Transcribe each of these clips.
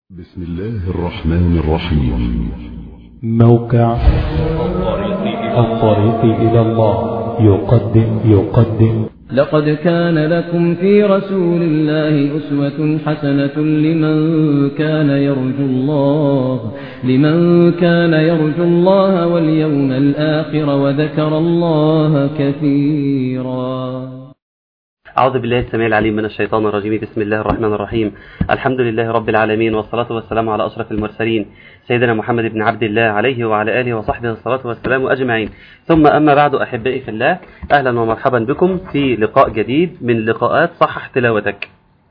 بسم الله الرحمن الرحيم موقع الطريق إلى الله يقدم يقدم لقد كان لكم في رسول الله أسوة حسنة لمن كان يرجو الله لمن كان يرجو الله واليوم الآخر وذكر الله كثيرا أعوذ بالله السميع العليم من الشيطان الرجيم بسم الله الرحمن الرحيم الحمد لله رب العالمين والصلاة والسلام على أشرف المرسلين سيدنا محمد بن عبد الله عليه وعلى آله وصحبه الصلاة والسلام أجمعين ثم أما بعد أحبائي في الله أهلا ومرحبا بكم في لقاء جديد من لقاءات صحح تلاوتك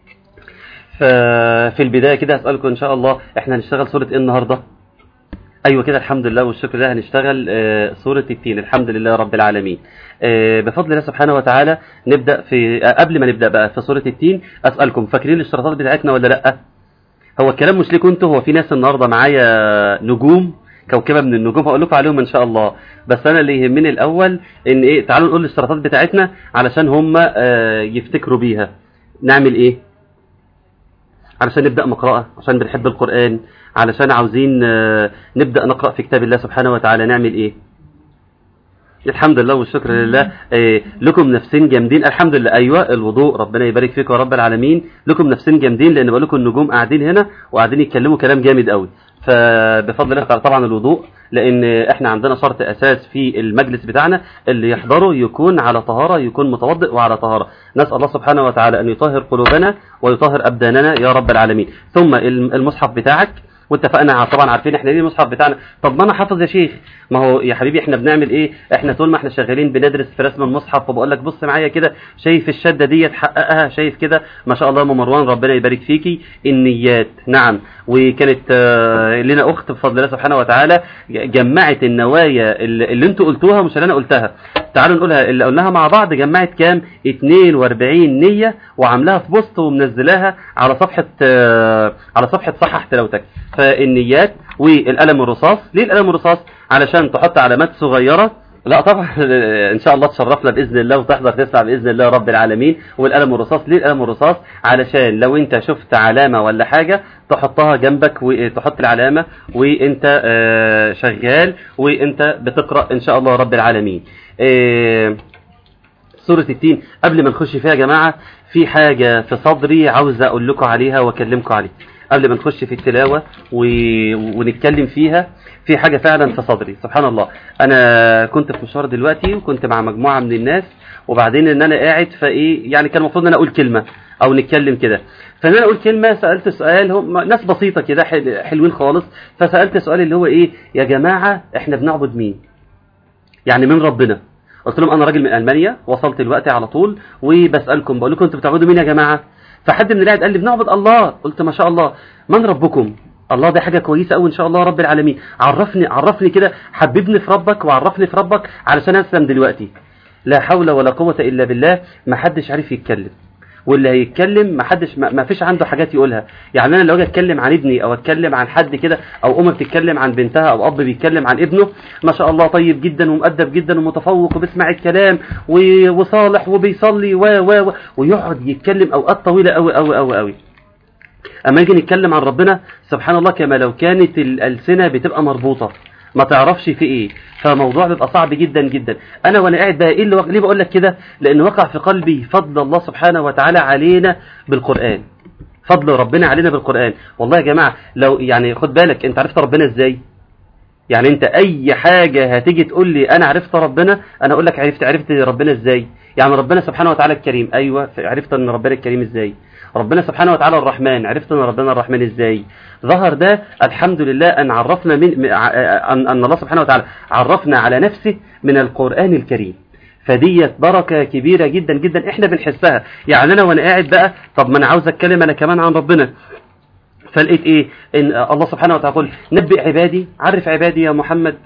ففي البداية كده أسألكم إن شاء الله إحنا هنشتغل سورة إيه النهاردة ايوه كده الحمد لله والشكر لله هنشتغل آه، سوره التين الحمد لله رب العالمين آه، بفضل الله سبحانه وتعالى نبدا في آه، قبل ما نبدا بقى في سوره التين اسالكم فاكرين الاشتراطات بتاعتنا ولا لا هو الكلام مش ليكم انتوا هو في ناس النهارده معايا نجوم كوكبه من النجوم هقول لكم عليهم ان شاء الله بس انا اللي يهمني الاول ان ايه تعالوا نقول الاشتراطات بتاعتنا علشان هم آه، يفتكروا بيها نعمل ايه علشان نبدأ مقرأة عشان بنحب القرآن علشان عاوزين آه، نبدأ نقرأ في كتاب الله سبحانه وتعالى نعمل ايه الحمد لله والشكر لله آه، لكم نفسين جامدين الحمد لله ايوه الوضوء ربنا يبارك فيكم يا رب العالمين لكم نفسين جامدين لان بقول لكم النجوم قاعدين هنا وقاعدين يتكلموا كلام جامد قوي فبفضل الله تعالى طبعا الوضوء لان احنا عندنا شرط اساس في المجلس بتاعنا اللي يحضره يكون على طهاره يكون متوضئ وعلى طهاره نسال الله سبحانه وتعالى ان يطهر قلوبنا ويطهر ابداننا يا رب العالمين ثم المصحف بتاعك واتفقنا طبعا عارفين احنا ليه المصحف بتاعنا طب ما انا حافظ يا شيخ ما هو يا حبيبي احنا بنعمل ايه احنا طول ما احنا شغالين بندرس في رسم المصحف وبقول لك بص معايا كده شايف الشده ديت حققها شايف كده ما شاء الله يا ام مروان ربنا يبارك فيكي النيات نعم وكانت آه، لنا اخت بفضل الله سبحانه وتعالى جمعت النوايا اللي, اللي انتوا قلتوها مش اللي انا قلتها تعالوا نقولها اللي قلناها مع بعض جمعت كام 42 نيه وعاملاها في بوست ومنزلاها على صفحه آه، على صفحه صحح تلاوتك فالنيات والقلم الرصاص ليه القلم الرصاص علشان تحط علامات صغيره لا طبعا ان شاء الله تشرفنا باذن الله وتحضر تسمع باذن الله رب العالمين والقلم الرصاص ليه القلم الرصاص علشان لو انت شفت علامه ولا حاجه تحطها جنبك وتحط العلامه وانت آه، شغال وانت بتقرا ان شاء الله رب العالمين آه، سورة التين قبل ما نخش فيها يا جماعة في حاجة في صدري عاوز أقول لكم عليها وأكلمكم عليها قبل ما نخش في التلاوة و... ونتكلم فيها في حاجة فعلا في صدري سبحان الله أنا كنت في مشوار دلوقتي وكنت مع مجموعة من الناس وبعدين إن أنا قاعد فإيه يعني كان المفروض إن أنا أقول كلمة أو نتكلم كده فإن أنا أقول كلمة سألت سؤال هم ناس بسيطة كده حل... حلوين خالص فسألت سؤال اللي هو إيه يا جماعة إحنا بنعبد مين يعني من ربنا قلت لهم انا راجل من المانيا وصلت دلوقتي على طول وبسالكم بقول لكم انتوا بتعبدوا مين يا جماعه فحد من اللي قاعد قال لي بنعبد الله قلت ما شاء الله من ربكم الله دي حاجه كويسه قوي ان شاء الله رب العالمين عرفني عرفني كده حببني في ربك وعرفني في ربك علشان اسلم دلوقتي لا حول ولا قوه الا بالله ما حدش عارف يتكلم واللي هيتكلم ما حدش ما فيش عنده حاجات يقولها يعني انا لو اجي اتكلم عن ابني او اتكلم عن حد كده او ام بتتكلم عن بنتها او اب بيتكلم عن ابنه ما شاء الله طيب جدا ومؤدب جدا ومتفوق وبيسمع الكلام و- وصالح وبيصلي و و و ويقعد يتكلم اوقات طويله قوي قوي قوي قوي اما نيجي نتكلم عن ربنا سبحان الله كما لو كانت الالسنه بتبقى مربوطه ما تعرفش في ايه فموضوع بيبقى صعب جدا جدا انا وانا قاعد بقى ايه اللي وق... ليه بقول لك كده لان وقع في قلبي فضل الله سبحانه وتعالى علينا بالقران فضل ربنا علينا بالقران والله يا جماعه لو يعني خد بالك انت عرفت ربنا ازاي يعني انت اي حاجه هتيجي تقول لي انا عرفت ربنا انا اقول لك عرفت عرفت ربنا ازاي يعني ربنا سبحانه وتعالى الكريم ايوه عرفت ان ربنا الكريم ازاي ربنا سبحانه وتعالى الرحمن عرفت ان ربنا الرحمن ازاي ظهر ده الحمد لله ان عرفنا من م- ع- ان ان الله سبحانه وتعالى عرفنا على نفسه من القران الكريم فديت بركة كبيرة جدا جدا احنا بنحسها يعني انا وانا قاعد بقى طب ما انا عاوز اتكلم انا كمان عن ربنا فلقيت ايه ان الله سبحانه وتعالى يقول نبئ عبادي عرف عبادي يا محمد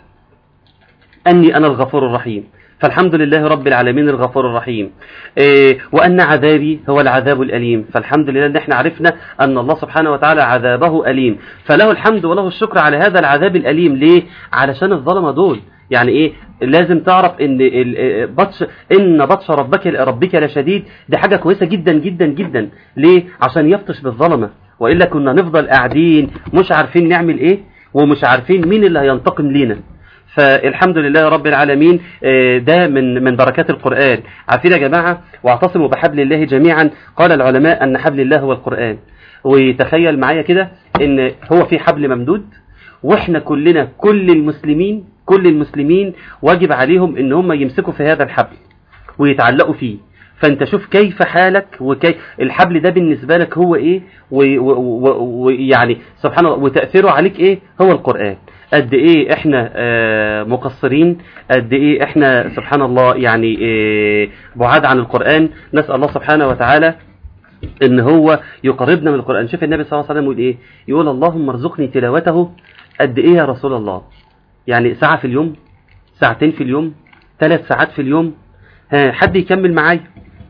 أني أنا الغفور الرحيم فالحمد لله رب العالمين الغفور الرحيم إيه وأن عذابي هو العذاب الأليم فالحمد لله أن احنا عرفنا أن الله سبحانه وتعالى عذابه أليم فله الحمد وله الشكر على هذا العذاب الأليم ليه؟ علشان الظلمة دول يعني ايه لازم تعرف ان ال- بطش ان بطش ربك ربك لشديد دي حاجه كويسه جدا جدا جدا ليه عشان يبطش بالظلمه وإلا كنا نفضل قاعدين مش عارفين نعمل إيه ومش عارفين مين اللي هينتقم لينا فالحمد لله رب العالمين آه، ده من من بركات القرآن عارفين يا جماعة واعتصموا بحبل الله جميعا قال العلماء أن حبل الله هو القرآن وتخيل معايا كده ان هو في حبل ممدود واحنا كلنا كل المسلمين كل المسلمين واجب عليهم ان هم يمسكوا في هذا الحبل ويتعلقوا فيه فانت شوف كيف حالك وكيف الحبل ده بالنسبة لك هو ايه ويعني سبحان الله وتأثيره عليك ايه هو القرآن قد ايه احنا آه مقصرين قد ايه احنا سبحان الله يعني آه بعاد عن القرآن نسأل الله سبحانه وتعالى ان هو يقربنا من القرآن شوف النبي صلى الله عليه وسلم يقول ايه يقول اللهم ارزقني تلاوته قد ايه يا رسول الله يعني ساعة في اليوم ساعتين في اليوم ثلاث ساعات في اليوم ها حد يكمل معايا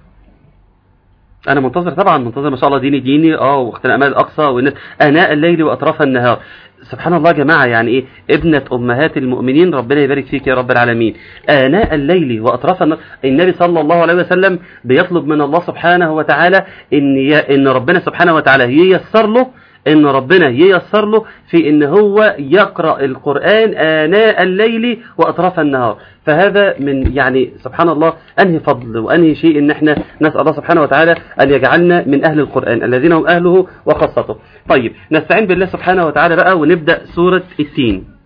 انا منتظر طبعا منتظر ما شاء الله ديني ديني اه واختنا الامال الاقصى والناس اناء الليل واطراف النهار سبحان الله يا جماعه يعني ايه ابنه امهات المؤمنين ربنا يبارك فيك يا رب العالمين اناء الليل واطراف النهار النبي صلى الله عليه وسلم بيطلب من الله سبحانه وتعالى ان ي... ان ربنا سبحانه وتعالى ييسر له ان ربنا ييسر له في ان هو يقرأ القرآن آناء الليل وأطراف النهار فهذا من يعني سبحان الله أنهي فضل وأنهي شيء ان احنا نسأل الله سبحانه وتعالى أن يجعلنا من أهل القرآن الذين هم أهله وخاصته طيب نستعين بالله سبحانه وتعالى بقى ونبدأ سورة التين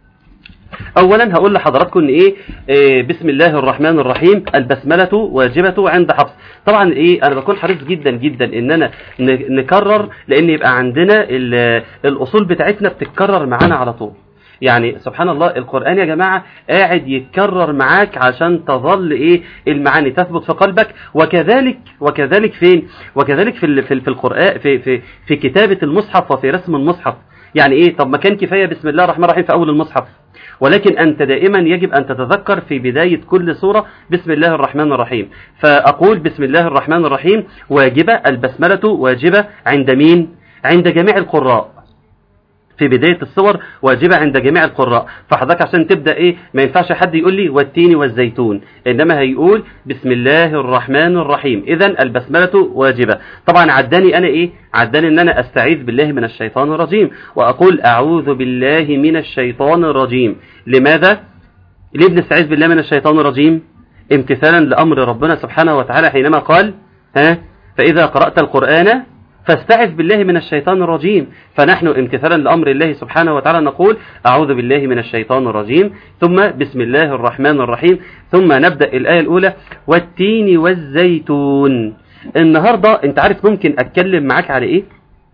اولا هقول لحضراتكم ان ايه, إيه بسم الله الرحمن الرحيم البسملة واجبة عند حفص طبعا ايه انا بكون حريص جدا جدا ان انا ن- نكرر لان يبقى عندنا ال- الاصول بتاعتنا بتتكرر معانا على طول يعني سبحان الله القرآن يا جماعة قاعد يتكرر معاك عشان تظل ايه المعاني تثبت في قلبك وكذلك وكذلك فين وكذلك في ال- في, ال- في القرآن في, في في كتابة المصحف وفي رسم المصحف يعني ايه طب ما كان كفاية بسم الله الرحمن الرحيم في اول المصحف ولكن أنت دائما يجب أن تتذكر في بداية كل سورة بسم الله الرحمن الرحيم فأقول بسم الله الرحمن الرحيم واجبة البسملة واجبة عند مين؟ عند جميع القراء في بداية الصور واجبة عند جميع القراء فحضرتك عشان تبدأ ايه ما ينفعش حد يقول لي والتين والزيتون انما هيقول بسم الله الرحمن الرحيم اذا البسملة واجبة طبعا عداني انا ايه عداني ان انا استعيذ بالله من الشيطان الرجيم واقول اعوذ بالله من الشيطان الرجيم لماذا ليه بنستعيذ بالله من الشيطان الرجيم امتثالا لامر ربنا سبحانه وتعالى حينما قال ها فاذا قرأت القرآن فاستعذ بالله من الشيطان الرجيم فنحن امتثالا لأمر الله سبحانه وتعالى نقول أعوذ بالله من الشيطان الرجيم ثم بسم الله الرحمن الرحيم ثم نبدأ الآية الأولى والتين والزيتون النهاردة انت عارف ممكن أتكلم معاك على إيه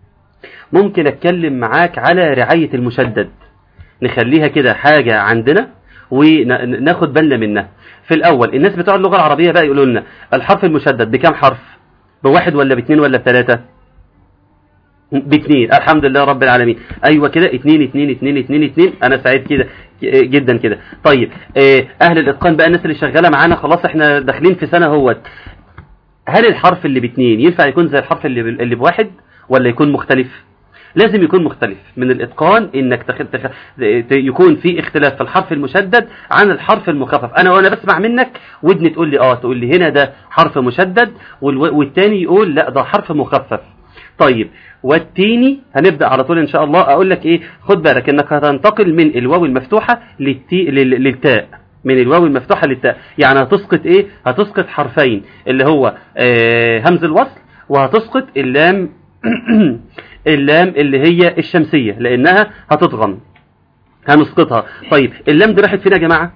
ممكن أتكلم معاك على رعاية المشدد نخليها كده حاجة عندنا وناخد بالنا منها في الأول الناس بتوع اللغة العربية بقى يقولوا لنا الحرف المشدد بكام حرف بواحد ولا باثنين ولا بثلاثة باثنين الحمد لله رب العالمين ايوه كده اتنين اتنين اتنين اتنين اتنين انا سعيد كده جدا كده طيب اه اهل الاتقان بقى الناس اللي شغاله معانا خلاص احنا داخلين في سنه اهوت هل الحرف اللي باثنين ينفع يكون زي الحرف اللي اللي بواحد ولا يكون مختلف لازم يكون مختلف من الاتقان انك تخ... تخ... يكون في اختلاف في الحرف المشدد عن الحرف المخفف انا وانا بسمع منك ودني تقول لي اه تقول لي هنا ده حرف مشدد والو... والتاني يقول لا ده حرف مخفف طيب والتيني هنبدأ على طول ان شاء الله اقول لك ايه خد بالك انك هتنتقل من الواو المفتوحة للتي... لل... للتاء من الواو المفتوحة للتاء يعني هتسقط ايه هتسقط حرفين اللي هو آه همز الوصل وهتسقط اللام اللام اللي هي الشمسية لانها هتضغم هنسقطها طيب اللام دي راحت فين يا جماعة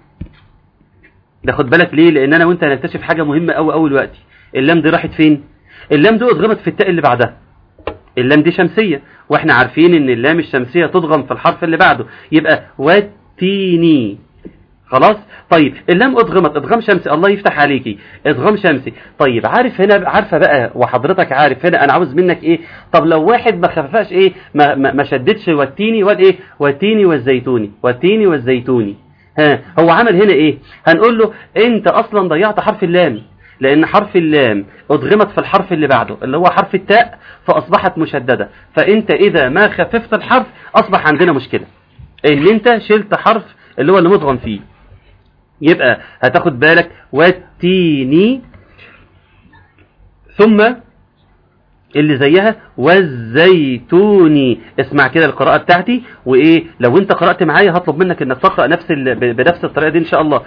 ده خد بالك ليه لان انا وانت هنكتشف حاجة مهمة قوي قوي دلوقتي اللام دي راحت فين اللام دي اتغمت في التاء اللي بعدها اللام دي شمسية واحنا عارفين ان اللام الشمسية تضغم في الحرف اللي بعده يبقى واتيني خلاص طيب اللام ادغمت ادغام شمسي الله يفتح عليكي ادغام شمسي طيب عارف هنا عارفه بقى وحضرتك عارف هنا انا عاوز منك ايه طب لو واحد ما خففاش ايه ما, ما, ما شددش والتيني والايه والتيني والزيتوني والتيني والزيتوني ها هو عمل هنا ايه هنقول له انت اصلا ضيعت حرف اللام لان حرف اللام ادغمت في الحرف اللي بعده اللي هو حرف التاء فاصبحت مشددة فانت اذا ما خففت الحرف اصبح عندنا مشكلة ان انت شلت حرف اللي هو اللي مدغم فيه يبقى هتاخد بالك والتيني ثم اللي زيها والزيتوني اسمع كده القراءة بتاعتي وايه لو انت قرأت معايا هطلب منك انك تقرأ نفس ال... ب- بنفس الطريقة دي ان شاء الله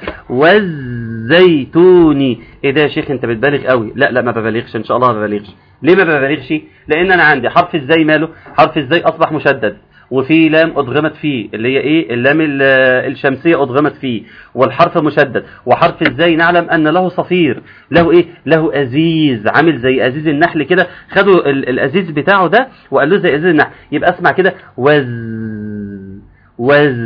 والزيتوني ايه ده يا شيخ انت بتبالغ قوي لا لا ما ببالغش ان شاء الله ما ببالغش ليه ما ببالغش لان انا عندي حرف الزي ماله حرف الزي اصبح مشدد وفي لام ادغمت فيه اللي هي ايه اللام ال- الشمسيه ادغمت فيه والحرف مشدد وحرف الزي نعلم ان له صفير له ايه له ازيز عامل زي ازيز النحل كده خدوا ال- الازيز بتاعه ده وقال له زي ازيز النحل يبقى اسمع كده وز وز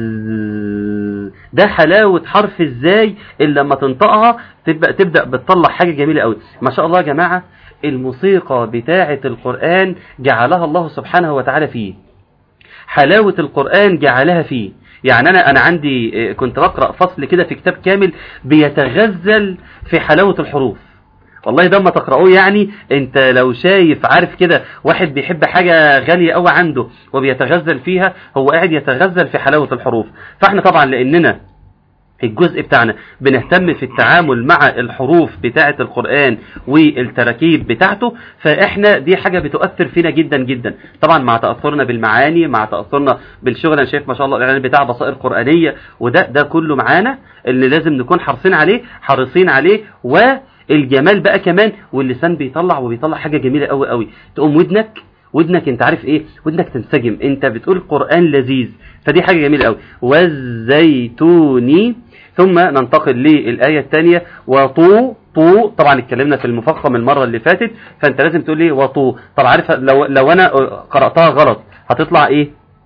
ده حلاوة حرف الزاي اللي لما تنطقها تبدأ تبدأ بتطلع حاجة جميلة قوي ما شاء الله يا جماعة الموسيقى بتاعة القرآن جعلها الله سبحانه وتعالى فيه حلاوة القرآن جعلها فيه يعني أنا أنا عندي آه، كنت بقرأ فصل كده في كتاب كامل بيتغزل في حلاوة الحروف والله ده ما تقرأوه يعني انت لو شايف عارف كده واحد بيحب حاجة غالية قوي عنده وبيتغزل فيها هو قاعد يتغزل في حلاوة الحروف فاحنا طبعا لاننا الجزء بتاعنا بنهتم في التعامل مع الحروف بتاعة القرآن والتراكيب بتاعته فإحنا دي حاجة بتؤثر فينا جدا جدا طبعا مع تأثرنا بالمعاني مع تأثرنا بالشغل أنا شايف ما شاء الله الإعلان بتاع بصائر قرآنية وده ده كله معانا اللي لازم نكون حريصين عليه حريصين عليه والجمال بقى كمان واللسان بيطلع وبيطلع حاجة جميلة قوي قوي تقوم ودنك ودنك انت عارف ايه ودنك تنسجم انت بتقول قرآن لذيذ فدي حاجة جميلة قوي والزيتوني ثم ننتقل للآية الثانية وطو طو طبعا اتكلمنا في المفخم المرة اللي فاتت فانت لازم تقول لي وطو طب عارف لو لو انا قرأتها غلط هتطلع ايه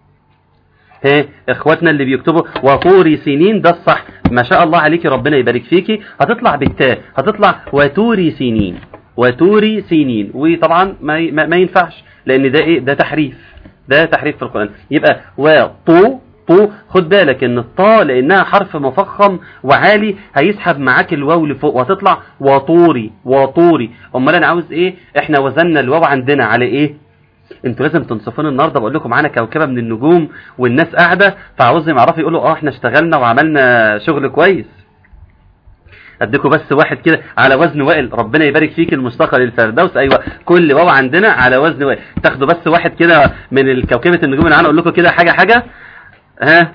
ها اخواتنا اللي بيكتبوا وطوري سنين ده الصح ما شاء الله عليكي ربنا يبارك فيكي هتطلع بالتاء هتطلع وتوري سنين وتوري سنين وطبعا ما ي- ما, ما ينفعش لان ده ايه ده تحريف ده تحريف في القرآن يبقى وطو طو خد بالك ان الطاء لانها حرف مفخم وعالي هيسحب معاك الواو لفوق وهتطلع وطوري وطوري امال انا عاوز ايه احنا وزننا الواو عندنا على ايه انتوا لازم تنصفون النهارده بقول لكم معانا كوكبه من النجوم والناس قاعده فعاوزهم يعرفوا يقولوا اه احنا اشتغلنا وعملنا شغل كويس اديكم بس واحد كده على وزن وائل ربنا يبارك فيك المشتقه للفردوس ايوه كل واو عندنا على وزن وائل تاخدوا بس واحد كده من الكوكبه النجوم اللي معانا اقول لكم كده حاجه حاجه ها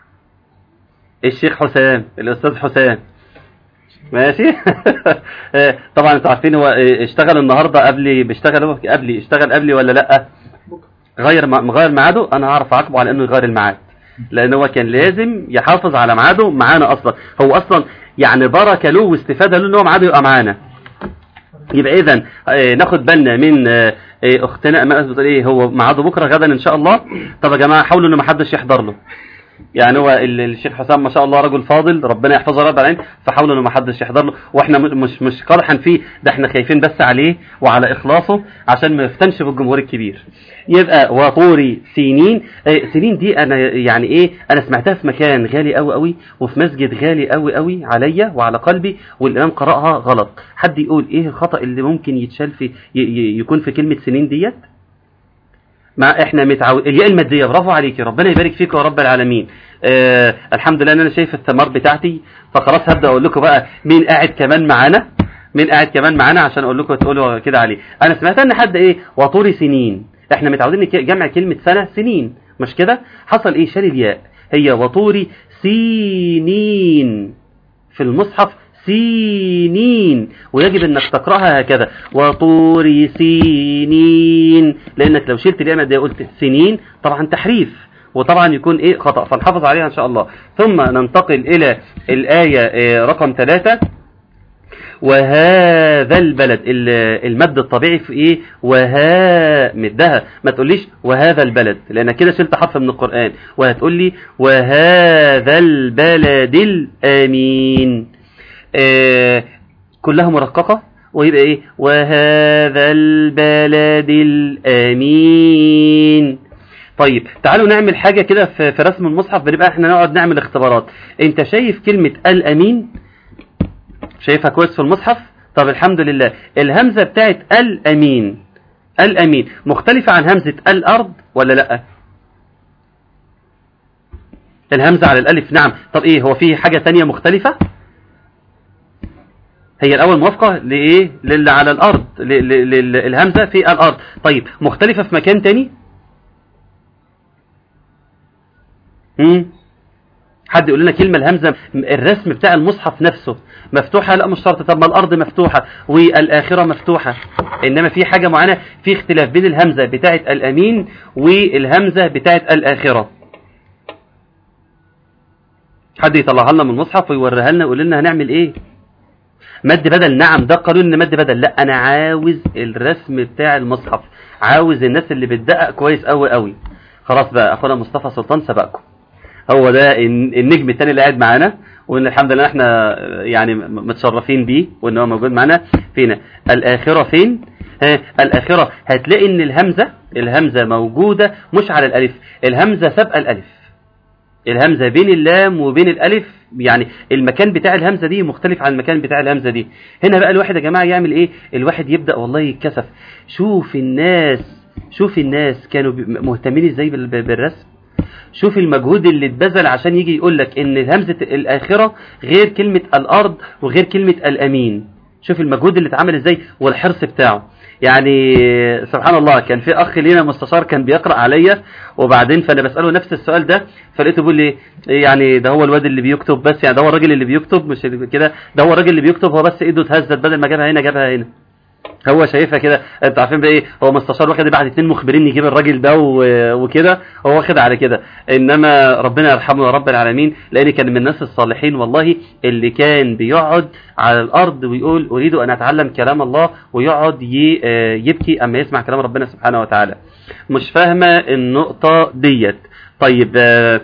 الشيخ حسام الاستاذ حسام ماشي آه، طبعا انتوا عارفين هو آه، اشتغل النهارده قبلي بيشتغل هو قبلي اشتغل قبلي ولا لا غير م- مغير ميعاده انا هعرف اعاقبه على انه يغير الميعاد لان هو كان لازم يحافظ على ميعاده معانا اصلا هو اصلا يعني بركه له واستفاده له ان هو ميعاده يبقى معانا يبقى اذا ناخد بالنا من آه، آه، اختنا ما بتقول ايه هو ميعاده بكره غدا ان شاء الله طب يا جماعه حاولوا ان ما حدش يحضر له يعني هو ال- الشيخ حسام ما شاء الله رجل فاضل ربنا يحفظه رب العالمين فحاولوا ان ما حدش يحضر له واحنا م- مش مش قرحا فيه ده احنا خايفين بس عليه وعلى اخلاصه عشان ما يفتنش بالجمهور الكبير يبقى وطوري سنين آه، سنين دي انا يعني ايه انا سمعتها في مكان غالي قوي قوي وفي مسجد غالي قوي قوي عليا وعلى قلبي والامام قراها غلط حد يقول ايه الخطا اللي ممكن يتشال في ي- ي- يكون في كلمه سنين ديت مع احنا متعود الياء الماديه برافو عليكي ربنا يبارك فيك يا رب العالمين آه الحمد لله ان انا شايف الثمار بتاعتي فخلاص هبدا اقول لكم بقى مين قاعد كمان معانا مين قاعد كمان معانا عشان اقول لكم تقولوا كده عليه انا سمعت ان حد ايه وطوري سنين احنا متعودين نك- جمع كلمه سنه سنين مش كده حصل ايه شال الياء هي وطوري سنين في المصحف سنين ويجب انك تقراها هكذا وطور سنين لانك لو شلت الياء دي قلت سنين طبعا تحريف وطبعا يكون ايه خطا فنحافظ عليها ان شاء الله ثم ننتقل الى الايه آه، رقم ثلاثة وهذا البلد ال- المد الطبيعي في ايه وها مدها ما تقوليش وهذا البلد لان كده شلت حرف من القرآن وهتقول لي وهذا البلد الامين آه كلها مرققة ويبقى ايه وهذا البلد الامين طيب تعالوا نعمل حاجة كده في في رسم المصحف بنبقى احنا نقعد نعمل اختبارات انت شايف كلمة الامين شايفها كويس في المصحف طب الحمد لله الهمزة بتاعت الأمين الأمين مختلفة عن همزة الأرض ولا لأ الهمزة على الألف نعم طب إيه هو في حاجة تانية مختلفة هي الاول موافقه لايه للي على الارض ل- ل- ل- الهمزه في الارض طيب مختلفه في مكان تاني امم حد يقول لنا كلمه الهمزه الرسم بتاع المصحف نفسه مفتوحه لا مش شرط طب ما الارض مفتوحه والاخره مفتوحه انما في حاجه معينه في اختلاف بين الهمزه بتاعه الامين والهمزه بتاعه الاخره حد يطلعها لنا من المصحف ويوريها لنا ويقول لنا هنعمل ايه مد بدل نعم ده قانون ان مد بدل لا انا عاوز الرسم بتاع المصحف عاوز الناس اللي بتدقق كويس قوي قوي خلاص بقى اخونا مصطفى سلطان سبقكم هو ده الن- النجم التاني اللي قاعد معانا وان الحمد لله احنا يعني م- متشرفين بيه وان هو موجود معانا فينا الاخره فين ها الاخره هتلاقي ان الهمزه الهمزه موجوده مش على الالف الهمزه سابقه الالف الهمزة بين اللام وبين الألف يعني المكان بتاع الهمزة دي مختلف عن المكان بتاع الهمزة دي هنا بقى الواحد يا جماعة يعمل ايه الواحد يبدأ والله يتكسف شوف الناس شوف الناس كانوا ب- مهتمين ازاي بال- بالرسم شوف المجهود اللي اتبذل عشان يجي يقول لك ان همزة الآخرة غير كلمة الأرض وغير كلمة الأمين شوف المجهود اللي اتعمل ازاي والحرص بتاعه يعني سبحان الله كان في اخ لينا مستشار كان بيقرا عليا وبعدين فانا بساله نفس السؤال ده فلقيته بيقول لي يعني ده هو الواد اللي بيكتب بس يعني ده هو الراجل اللي بيكتب مش اللي كده ده هو الراجل اللي بيكتب هو بس ايده اتهزت بدل ما جابها هنا جابها هنا هو شايفها كده انتوا عارفين بقى ايه هو مستشار واخد بعد اتنين مخبرين يجيب الراجل ده و- وكده هو واخد على كده انما ربنا يرحمه يا رب العالمين لان كان من الناس الصالحين والله اللي كان بيقعد على الارض ويقول اريد ان اتعلم كلام الله ويقعد ي- آه يبكي اما يسمع كلام ربنا سبحانه وتعالى مش فاهمه النقطه ديت طيب آه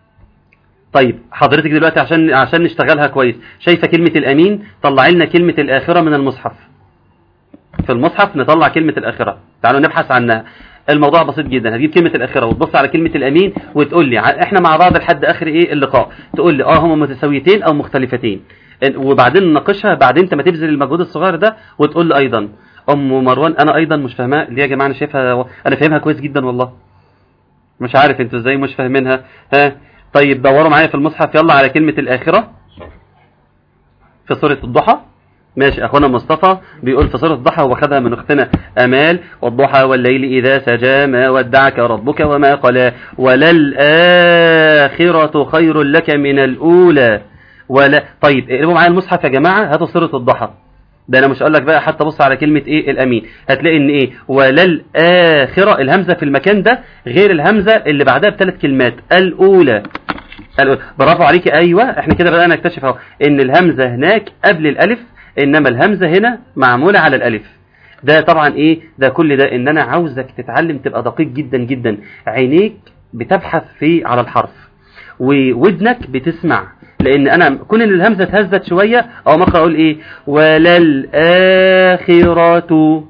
طيب حضرتك دلوقتي عشان عشان نشتغلها كويس شايفه كلمه الامين طلعي لنا كلمه الاخره من المصحف في المصحف نطلع كلمة الآخرة تعالوا نبحث عنها الموضوع بسيط جدا هتجيب كلمة الآخرة وتبص على كلمة الأمين وتقول لي ع- احنا مع بعض لحد آخر ايه اللقاء تقول لي اه هما متساويتين أو مختلفتين ال- وبعدين نناقشها بعدين انت ما تبذل المجهود الصغير ده وتقول لي أيضا أم مروان أنا أيضا مش فاهمها ليه يا جماعة أنا شايفها أنا فاهمها كويس جدا والله مش عارف انتوا ازاي مش فاهمينها ها طيب دوروا معايا في المصحف يلا على كلمة الآخرة في سورة الضحى ماشي اخونا مصطفى بيقول في سوره الضحى هو خدها من اختنا امال والضحى والليل اذا سجى ما ودعك ربك وما قلى وللآخرة خير لك من الاولى ولا طيب اقلبوا معايا المصحف يا جماعه هاتوا سوره الضحى ده انا مش هقول لك بقى حتى بص على كلمه ايه الامين هتلاقي ان ايه وللآخرة الهمزه في المكان ده غير الهمزه اللي بعدها بثلاث كلمات الاولى الأولى. برافو عليك ايوه احنا كده بدانا نكتشف اهو ان الهمزه هناك قبل الالف انما الهمزه هنا معموله على الالف ده طبعا ايه ده كل ده ان انا عاوزك تتعلم تبقى دقيق جدا جدا عينيك بتبحث في على الحرف وودنك بتسمع لان انا كون ان الهمزه اتهزت شويه او مقرا اقول ايه وللآخرة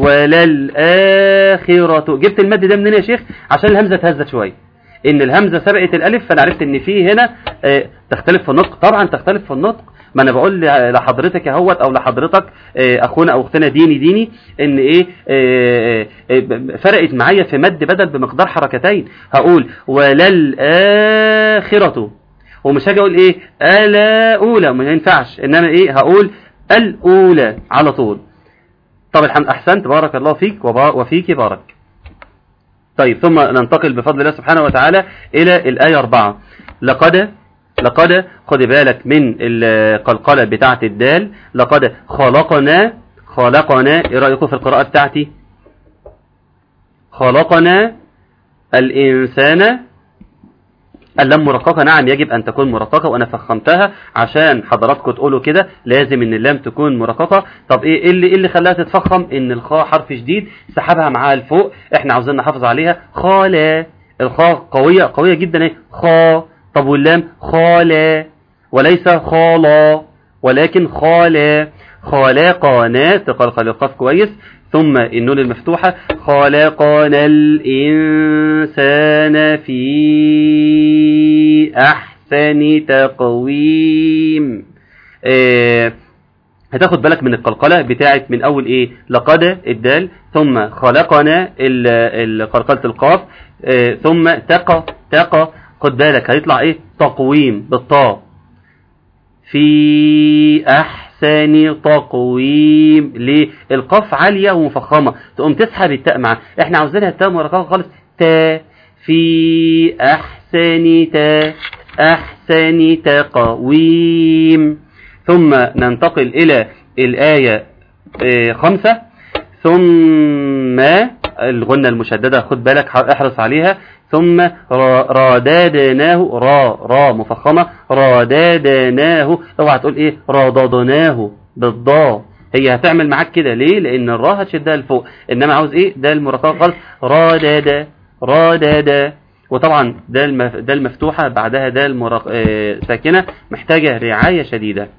وللآخرة جبت المد ده منين يا شيخ عشان الهمزه اتهزت شويه ان الهمزه سبقت الالف فانا عرفت ان في هنا آه، تختلف في النطق طبعا تختلف في النطق ما انا بقول ل- لحضرتك اهوت او لحضرتك آه، اخونا او اختنا ديني ديني ان ايه آه، آه، ب- فرقت معايا في مد بدل بمقدار حركتين هقول وللآخرة ومش هاجي اقول ايه الا اولى ما ينفعش انما ايه هقول الاولى على طول طب الحمد احسنت بارك الله فيك وبا- وفيك بارك طيب ثم ننتقل بفضل الله سبحانه وتعالى إلى الآية 4 لقد لقد خد بالك من القلقلة بتاعة الدال لقد خلقنا خلقنا ايه رأيكم في القراءة بتاعتي خلقنا الإنسان اللام مرققة نعم يجب أن تكون مرققة وأنا فخمتها عشان حضراتكم تقولوا كده لازم إن اللام تكون مرققة طب إيه إيه اللي إيه اللي خلاها تتفخم إن الخاء حرف جديد سحبها معاها لفوق إحنا عاوزين نحافظ عليها خالا الخاء قوية قوية جدا إيه خا طب واللام خالا وليس خالا ولكن خالا خلقنا تقلقل القاف كويس ثم النون المفتوحة خلقنا الإنسان في أحسن تقويم آه هتاخد بالك من القلقلة بتاعت من أول إيه لقد الدال ثم خلقنا ال- ال- قلقلة القاف آه ثم تقى تقى خد بالك هيطلع إيه تقويم بالطاء في أحسن أحسن تقويم ليه القاف عالية ومفخمة تقوم تسحب التاء معاه احنا عاوزينها التاء مرققة خالص تا في أحسن تا أحسن تقويم ثم ننتقل إلى الآية آه، خمسة ثم الغنة المشددة خد بالك احرص عليها ثم را- راددناه را را مفخمة راددناه اوعى تقول ايه راددناه بالضاء هي هتعمل معاك كده ليه لان الراء هتشدها لفوق انما عاوز ايه ده المرقق خالص رادد رادد وطبعا ده المف... ده المفتوحة بعدها ده المرق... آه، ساكنة محتاجة رعاية شديدة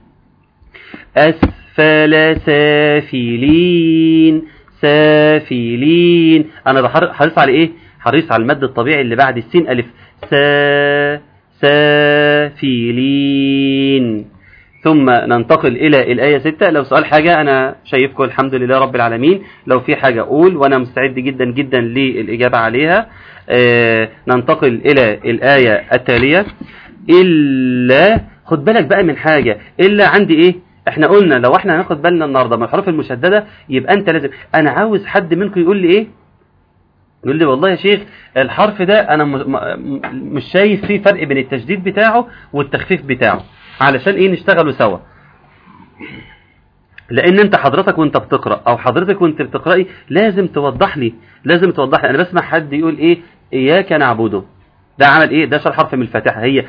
أسفل سافلين سافلين أنا بحر- حريص على إيه؟ حريص على المد الطبيعي اللي بعد السين ألف سا سافلين ثم ننتقل إلى الآية 6 لو سؤال حاجة أنا شايفكم الحمد لله رب العالمين لو في حاجة أقول وأنا مستعد جدا جدا للإجابة عليها آه ننتقل إلى الآية التالية إلا خد بالك بقى من حاجة إلا عندي إيه احنا قلنا لو احنا هناخد بالنا النهارده من الحروف المشدده يبقى انت لازم انا عاوز حد منكم يقول لي ايه يقول لي والله يا شيخ الحرف ده انا م- م- مش شايف فيه فرق بين التشديد بتاعه والتخفيف بتاعه علشان ايه نشتغلوا سوا لان انت حضرتك وانت بتقرا او حضرتك وانت بتقراي لازم توضح لي لازم توضح لي انا بسمع حد يقول ايه اياك نعبده ده عمل ايه ده شال حرف من الفاتحه هي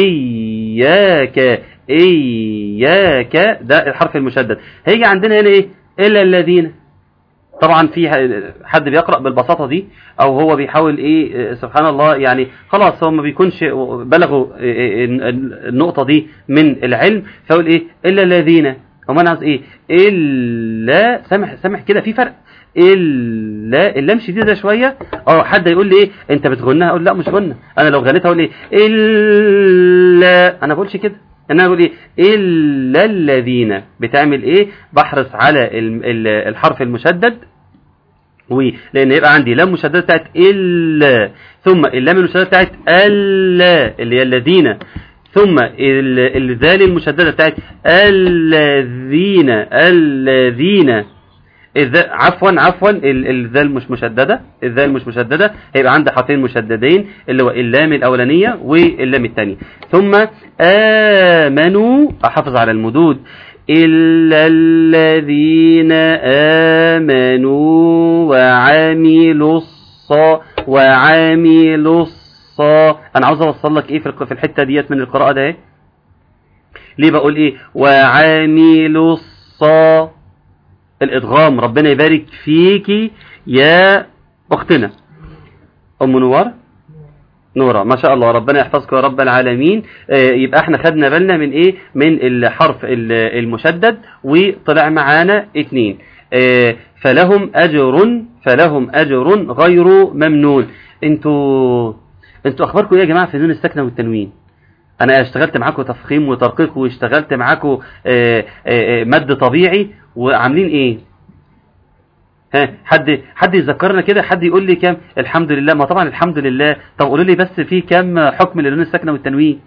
اياك اياك ده الحرف المشدد هيجي عندنا هنا ايه الا الذين طبعا في حد بيقرا بالبساطه دي او هو بيحاول ايه سبحان الله يعني خلاص هو ما بيكونش بلغوا النقطه دي من العلم فيقول ايه الا الذين هم انا عايز ايه الا سامح سامح كده في فرق الا اللام شديده شويه اه حد يقول لي ايه انت بتغنها اقول لا مش غنى انا لو غنيتها اقول ايه الا انا بقولش كده انا اقول ايه الا الذين بتعمل ايه بحرص على ال- ال- الحرف المشدد ولان يبقى عندي لام مشدده بتاعت الا ثم اللام المشدده بتاعت الا اللي هي الذين ثم ال- الذال المشدده بتاعت الذين الذين الذ- عفوا عفوا ال- الذال مش مشدده الذال مش مشدده هيبقى عندي حرفين مشددين اللي هو اللام الاولانيه واللام الثانيه ثم امنوا احافظ على المدود الا الذين امنوا وعملوا الص وعملوا الص انا عاوز اوصل لك ايه في الق- في الحته ديت من القراءه ده ايه ليه بقول ايه وعملوا الص الادغام ربنا يبارك فيكي يا اختنا ام نوار نورة ما شاء الله ربنا يحفظك يا رب العالمين آه، يبقى احنا خدنا بالنا من ايه من الحرف ال- المشدد وطلع معانا اتنين آه، فلهم اجر فلهم اجر غير ممنون انتوا انتوا اخباركم ايه يا جماعه في نون السكنه والتنوين انا اشتغلت معاكم تفخيم وترقيق واشتغلت معاكم آه، آه، آه، مد طبيعي وعاملين ايه ها حد حد يذكرنا كده حد يقول لي كام الحمد لله ما طبعا الحمد لله طب قولوا لي بس في كام حكم للنون الساكنه والتنوين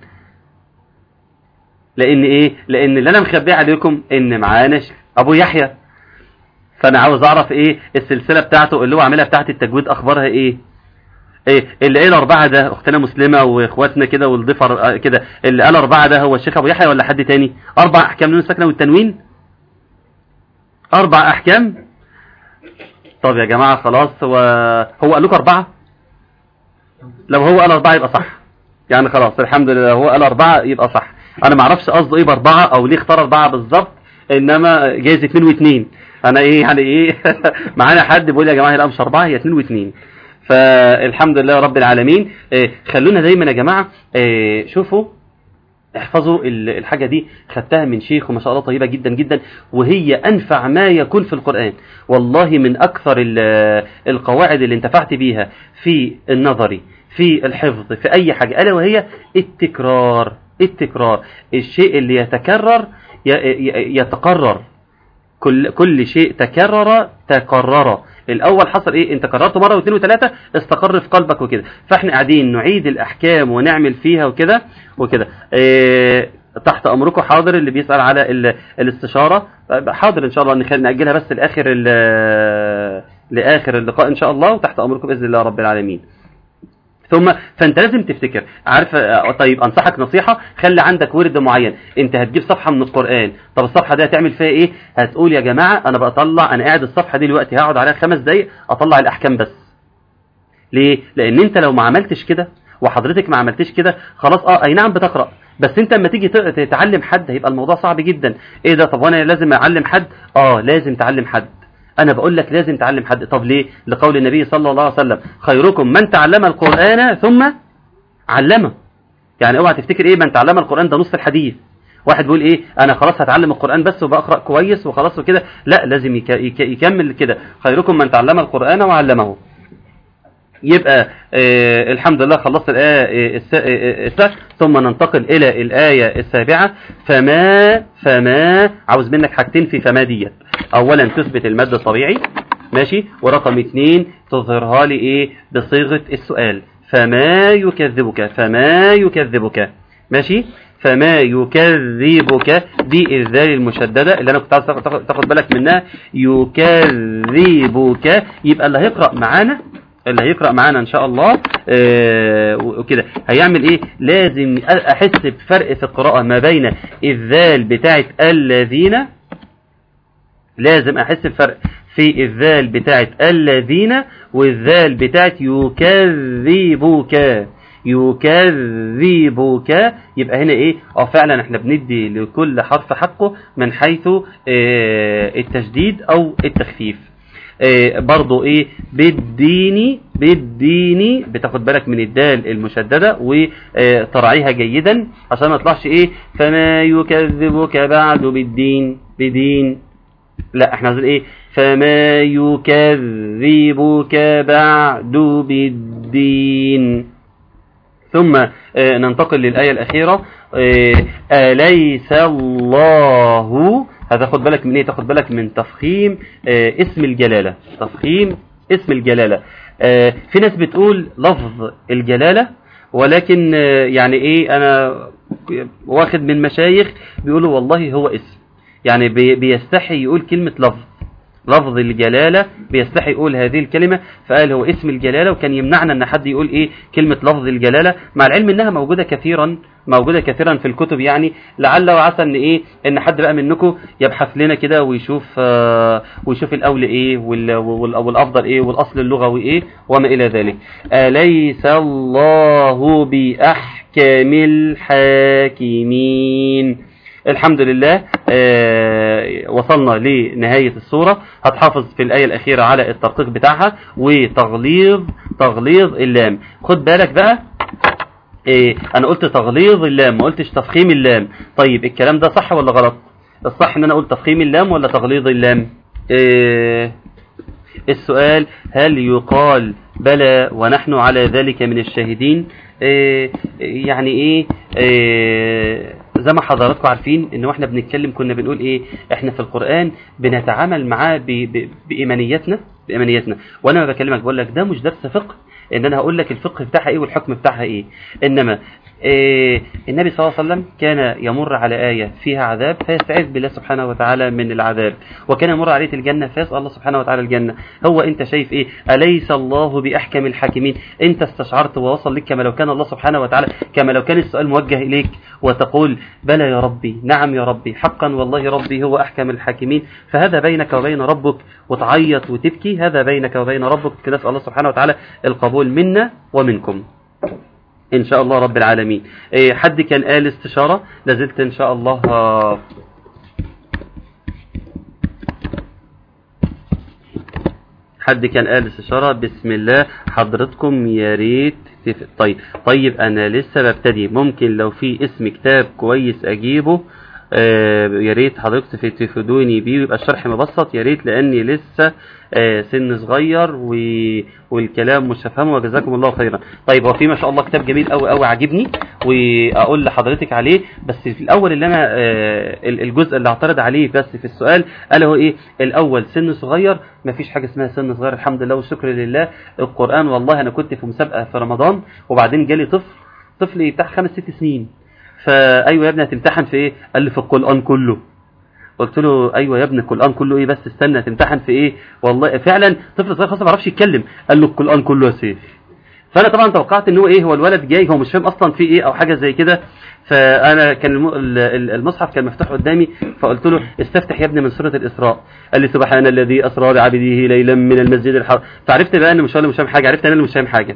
لان ايه لان اللي انا مخبيه عليكم ان معانا ش- ابو يحيى فانا عاوز اعرف ايه السلسله بتاعته اللي هو عاملها بتاعت التجويد اخبارها ايه ايه اللي قال اربعه ده اختنا مسلمه واخواتنا كده والضفر آه، كده اللي قال اربعه ده هو الشيخ ابو يحيى ولا حد تاني اربع احكام للنون الساكنه والتنوين اربع احكام طب يا جماعة خلاص هو هو قال لكم أربعة لو هو قال أربعة يبقى صح يعني خلاص الحمد لله هو قال أربعة يبقى صح أنا ما اعرفش قصده إيه بأربعة أو ليه اختار أربعة بالظبط إنما جايز اتنين واتنين أنا إيه يعني إيه معانا حد بيقول يا جماعة هي لا مش أربعة هي اتنين واتنين فالحمد لله رب العالمين إيه خلونا دايما يا جماعة إيه شوفوا احفظوا ال- الحاجة دي خدتها من شيخ وما شاء الله طيبة جدا جدا وهي أنفع ما يكون في القرآن والله من أكثر ال- القواعد اللي انتفعت بيها في النظري في الحفظ في أي حاجة ألا وهي التكرار التكرار الشيء اللي يتكرر ي- ي- يتقرر كل كل شيء تكرر تكرر الاول حصل ايه انت كررته مره واثنين وثلاثه استقر في قلبك وكده فاحنا قاعدين نعيد الاحكام ونعمل فيها وكده وكده إيه تحت امركم حاضر اللي بيسال على ال- الاستشاره حاضر ان شاء الله نخ- ناجلها بس لاخر ال- لاخر اللقاء ان شاء الله وتحت امركم باذن الله رب العالمين ثم فانت لازم تفتكر عارف آه، طيب انصحك نصيحه خلي عندك ورد معين انت هتجيب صفحه من القران طب الصفحه دي هتعمل فيها ايه هتقول يا جماعه انا بطلع انا قاعد الصفحه دي دلوقتي هقعد عليها خمس دقايق اطلع الاحكام بس ليه لان انت لو ما عملتش كده وحضرتك ما عملتش كده خلاص اه اي نعم بتقرا بس انت لما تيجي ت- تتعلم حد هيبقى الموضوع صعب جدا ايه ده طب وانا لازم اعلم حد اه لازم تعلم حد انا بقول لك لازم تعلم حد طب ليه لقول النبي صلى الله عليه وسلم خيركم من تعلم القران ثم علمه يعني اوعى تفتكر ايه من تعلم القران ده نص الحديث واحد بيقول ايه انا خلاص هتعلم القران بس وبقرا كويس وخلاص وكده لا لازم يك- يك- يكمل كده خيركم من تعلم القران وعلمه يبقى آه الحمد لله خلصت الآية الس- آه، السادسة ثم ننتقل إلى الآية السابعة فما فما عاوز منك حاجتين في فما ديت أولا تثبت المد الطبيعي ماشي ورقم اتنين تظهرها لي إيه بصيغة السؤال فما يكذبك فما يكذبك ماشي فما يكذبك دي الذال المشددة اللي أنا كنت عايز تاخد- تاخد تاخد بالك منها يكذبك يبقى اللي هيقرأ معانا اللي هيقرأ معانا ان شاء الله آه، وكده هيعمل ايه لازم احس بفرق في القراءة ما بين الذال بتاعت الذين لازم احس بفرق في الذال بتاعت الذين والذال بتاعت يكذبك يكذبك يبقى هنا ايه اه فعلا احنا بندي لكل حرف حقه من حيث آه، التشديد او التخفيف آه، برضو ايه بالديني بالديني بتاخد بالك من الدال المشددة وترعيها جيدا عشان ما يطلعش ايه فما يكذبك بعد بالدين بدين لا احنا عايزين ايه فما يكذبك بعد بالدين ثم آه، ننتقل للآية الأخيرة آه، أليس الله هتاخد بالك من ايه تاخد بالك من تفخيم آه، اسم الجلالة تفخيم اسم الجلالة آه، في ناس بتقول لفظ الجلالة ولكن آه، يعني ايه انا واخد من مشايخ بيقولوا والله هو اسم يعني بي- بيستحي يقول كلمة لفظ لفظ الجلالة بيستحي يقول هذه الكلمة فقال هو اسم الجلالة وكان يمنعنا ان حد يقول ايه كلمة لفظ الجلالة مع العلم انها موجودة كثيرا موجودة كثيرا في الكتب يعني لعل وعسى ان ايه ان حد بقى منكم يبحث لنا كده ويشوف آه ويشوف الاول ايه وال- وال- والافضل ايه والاصل اللغوي ايه وما الى ذلك اليس الله باحكم الحاكمين الحمد لله آه وصلنا لنهاية السورة هتحافظ في الآية الأخيرة على الترقيق بتاعها وتغليظ تغليظ اللام خد بالك بقى إيه أنا قلت تغليظ اللام ما قلتش تفخيم اللام طيب الكلام ده صح ولا غلط الصح ان انا اقول تفخيم اللام ولا تغليظ اللام إيه السؤال هل يقال بلى ونحن على ذلك من الشاهدين إيه يعني ايه, إيه زي ما حضراتكم عارفين ان واحنا بنتكلم كنا بنقول ايه احنا في القرآن بنتعامل معاه ب- ب- بإيمانياتنا بإيمانياتنا وانا ما بكلمك بقول لك ده مش درس فقه ان انا هقول لك الفقه بتاعها ايه والحكم بتاعها ايه انما إيه النبي صلى الله عليه وسلم كان يمر على آية فيها عذاب فيستعيذ بالله سبحانه وتعالى من العذاب وكان يمر عليه الجنة فيسأل الله سبحانه وتعالى الجنة هو انت شايف ايه أليس الله بأحكم الحاكمين انت استشعرت ووصل لك كما لو كان الله سبحانه وتعالى كما لو كان السؤال موجه إليك وتقول بلى يا ربي نعم يا ربي حقا والله ربي هو أحكم الحاكمين فهذا بينك وبين ربك وتعيط وتبكي هذا بينك وبين ربك كده نسأل الله سبحانه وتعالى القبول منا ومنكم ان شاء الله رب العالمين إيه حد كان قال استشارة لازلت ان شاء الله آه، حد كان قال استشارة بسم الله حضرتكم يا ريت تف... طيب طيب انا لسه ببتدي ممكن لو في اسم كتاب كويس اجيبه آه يا ريت حضرتك تف- تفيدوني بيه ويبقى الشرح مبسط يا ريت لاني لسه آه سن صغير و... والكلام مش هفهمه وجزاكم الله خيرا طيب هو في ما شاء الله كتاب جميل قوي قوي عاجبني واقول لحضرتك عليه بس في الاول اللي انا آه ال- الجزء اللي اعترض عليه بس في السؤال قال هو ايه الاول سن صغير ما فيش حاجه اسمها سن صغير الحمد لله والشكر لله القران والله انا كنت في مسابقه في رمضان وبعدين جالي طفل طفل بتاع خمس ست سنين فايوه يا ابني هتمتحن في ايه قال لي في القران كله قلت له ايوه يا ابني القران كله ايه بس استنى تمتحن في ايه والله فعلا طفل صغير خلاص ما يعرفش يتكلم قال له القران كله يا سيف فانا طبعا توقعت ان هو ايه هو الولد جاي هو مش فاهم اصلا في ايه او حاجه زي كده فانا كان الم- ال- ال- المصحف كان مفتوح قدامي فقلت له استفتح يا ابني من سوره الاسراء قال لي سبحان الذي اسرى بعبده ليلا من المسجد الحرام فعرفت بقى ان مش هو اللي مش فاهم حاجه عرفت انا اللي مش فاهم حاجه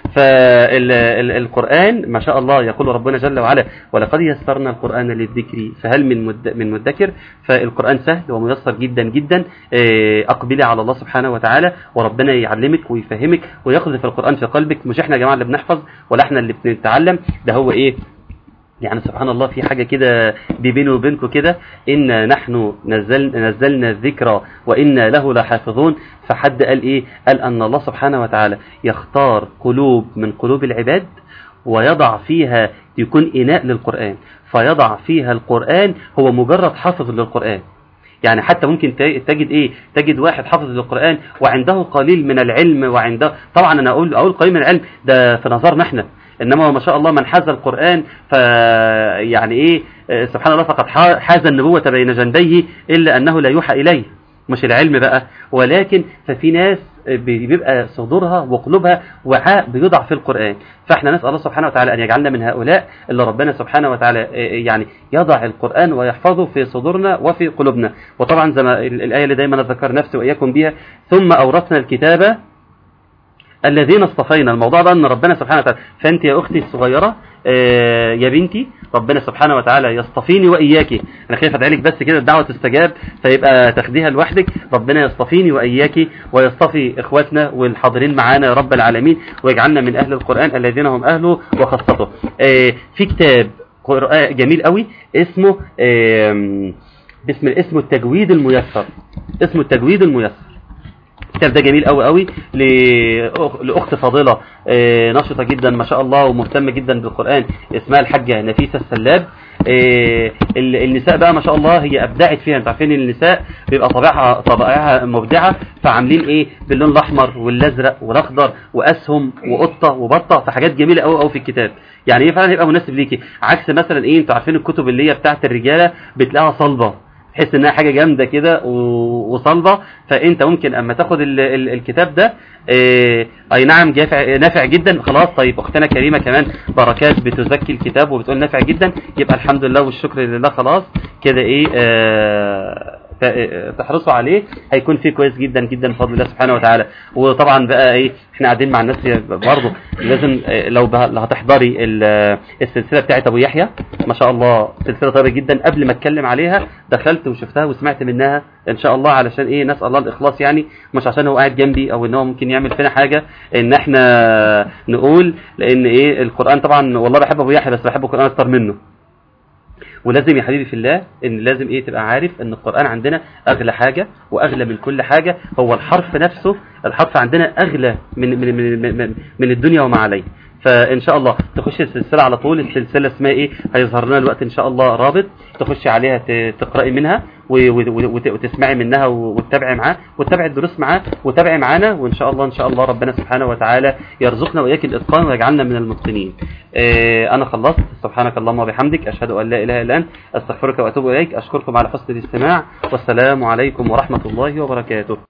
فالقران ما شاء الله يقول ربنا جل وعلا ولقد يسرنا القران للذكر فهل من مد من مدكر فالقران سهل وميسر جدا جدا آه، اقبلي على الله سبحانه وتعالى وربنا يعلمك ويفهمك ويقذف القران في قلبك مش احنا يا جماعه اللي بنحفظ ولا احنا اللي بنتعلم ده هو ايه يعني سبحان الله في حاجة كده دي بيني وبينكم كده إن نحن نزل نزلنا الذكر وإنا له لحافظون فحد قال إيه قال أن الله سبحانه وتعالى يختار قلوب من قلوب العباد ويضع فيها يكون إناء للقرآن فيضع فيها القرآن هو مجرد حافظ للقرآن يعني حتى ممكن ت- تجد ايه تجد واحد حافظ للقرآن وعنده قليل من العلم وعنده طبعا انا اقول اقول قليل من العلم ده في نظرنا احنا انما ما شاء الله من حاز القرآن ف يعني ايه آه، سبحان الله فقد ح- حاز النبوة بين جنبيه الا انه لا يوحى اليه مش العلم بقى ولكن ففي ناس بي- بيبقى صدورها وقلوبها وعاء بيضع في القرآن فاحنا نسأل الله سبحانه وتعالى أن يجعلنا من هؤلاء اللي ربنا سبحانه وتعالى آه، يعني يضع القرآن ويحفظه في صدورنا وفي قلوبنا وطبعا زي ما ال- الآية اللي دايما أذكر نفسي وإياكم بها ثم أورثنا الكتاب الذين اصطفينا الموضوع ده ان ربنا سبحانه وتعالى فانت يا اختي الصغيره آه، يا بنتي ربنا سبحانه وتعالى يصطفيني واياكي انا خايف ادعي لك بس كده الدعوه تستجاب فيبقى تاخديها لوحدك ربنا يصطفيني واياكي ويصطفي اخواتنا والحاضرين معانا يا رب العالمين ويجعلنا من اهل القران الذين هم اهله وخاصته آه، في كتاب قرآن جميل قوي اسمه آم، باسم اسمه التجويد الميسر اسمه التجويد الميسر الكتاب ده جميل قوي قوي لأخ- لاخت فاضله آه، نشطه جدا ما شاء الله ومهتمه جدا بالقران اسمها الحاجه نفيسه السلاب آه، ال- النساء بقى ما شاء الله هي ابدعت فيها انتوا عارفين ان النساء بيبقى طبيعها طبائعها مبدعه فعاملين ايه باللون الاحمر والازرق والاخضر واسهم وقطه وبطه فحاجات جميله قوي قوي في الكتاب يعني ايه فعلا هيبقى مناسب ليكي عكس مثلا ايه انتوا عارفين الكتب اللي هي بتاعت الرجاله بتلاقيها صلبه تحس انها حاجه جامده كده و- وصلبه فانت ممكن اما تاخد ال ال الكتاب ده اه اي نعم جافع نافع جدا خلاص طيب اختنا كريمه كمان بركات بتزكي الكتاب وبتقول نافع جدا يبقى الحمد لله والشكر لله خلاص كده ايه اه ت- تحرصوا عليه هيكون فيه كويس جدا جدا بفضل الله سبحانه وتعالى وطبعا بقى ايه احنا قاعدين مع الناس برضه لازم اه، لو به- لو هتحضري ال- السلسله بتاعت ابو يحيى ما شاء الله سلسله طيبه جدا قبل ما اتكلم عليها دخلت وشفتها وسمعت منها ان شاء الله علشان ايه نسال الله الاخلاص يعني مش عشان هو قاعد جنبي او ان هو ممكن يعمل فينا حاجه ان احنا نقول لان ايه القران طبعا والله بحب ابو يحيى بس بحب القران اكتر منه ولازم يا حبيبي في الله ان لازم ايه تبقى عارف ان القرآن عندنا اغلى حاجة واغلى من كل حاجة هو الحرف نفسه الحرف عندنا اغلى من من من, من, من الدنيا وما عليه فان شاء الله تخش السلسله على طول السلسله اسمها ايه هيظهر لنا الوقت ان شاء الله رابط تخشي عليها ت- تقراي منها و- و- وت- وتسمعي منها و- وتتابعي معاه وتتابعي الدروس معاه وتابعي معانا وان شاء الله ان شاء الله ربنا سبحانه وتعالى يرزقنا واياك الاتقان ويجعلنا من المتقنين آه، انا خلصت سبحانك اللهم وبحمدك اشهد ان لا اله الا انت استغفرك واتوب اليك اشكركم على حسن الاستماع والسلام عليكم ورحمه الله وبركاته